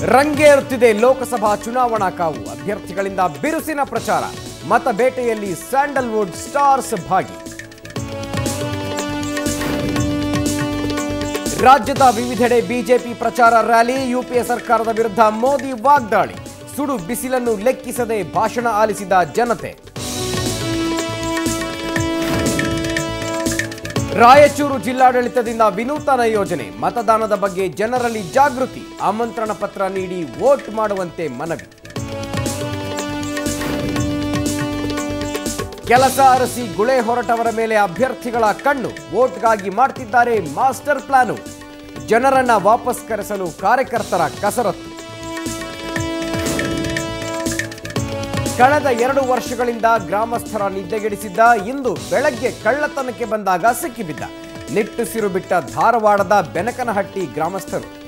ರಂಗೇರುತ್ತಿದೆ ಲೋಕಸಭಾ ಚುನಾವಣಾ ಕಾವು ಅಭ್ಯರ್ಥಿಗಳಿಂದ ಬಿರುಸಿನ ಪ್ರಚಾರ ಮತ ಬೇಟೆಯಲ್ಲಿ ಸ್ಯಾಂಡಲ್ವುಡ್ ಸ್ಟಾರ್ಸ್ ಭಾಗಿ ರಾಜ್ಯದ ವಿವಿಧೆಡೆ ಬಿಜೆಪಿ ಪ್ರಚಾರ ರ್ಯಾಲಿ ಯುಪಿಎ ಸರ್ಕಾರದ ವಿರುದ್ಧ ಮೋದಿ ವಾಗ್ದಾಳಿ ಸುಡು ಬಿಸಿಲನ್ನು ಲೆಕ್ಕಿಸದೆ ಭಾಷಣ ಆಲಿಸಿದ ಜನತೆ ರಾಯಚೂರು ಜಿಲ್ಲಾಡಳಿತದಿಂದ ವಿನೂತನ ಯೋಜನೆ ಮತದಾನದ ಬಗ್ಗೆ ಜನರಲ್ಲಿ ಜಾಗೃತಿ ಆಮಂತ್ರಣ ಪತ್ರ ನೀಡಿ ವೋಟ್ ಮಾಡುವಂತೆ ಮನವಿ ಕೆಲಸ ಅರಸಿ ಗುಳೆ ಹೊರಟವರ ಮೇಲೆ ಅಭ್ಯರ್ಥಿಗಳ ಕಣ್ಣು ವೋಟ್ಗಾಗಿ ಮಾಡ್ತಿದ್ದಾರೆ ಮಾಸ್ಟರ್ ಪ್ಲಾನು ಜನರನ್ನ ವಾಪಸ್ ಕರೆಸಲು ಕಾರ್ಯಕರ್ತರ ಕಸರತ್ತು ಕಳೆದ ಎರಡು ವರ್ಷಗಳಿಂದ ಗ್ರಾಮಸ್ಥರ ನಿದ್ದೆಗೆಡಿಸಿದ್ದ ಇಂದು ಬೆಳಗ್ಗೆ ಕಳ್ಳತನಕ್ಕೆ ಬಂದಾಗ ಸಿಕ್ಕಿಬಿದ್ದ ನಿಟ್ಟುಸಿರು ಬಿಟ್ಟ ಧಾರವಾಡದ ಬೆನಕನಹಟ್ಟಿ ಗ್ರಾಮಸ್ಥರು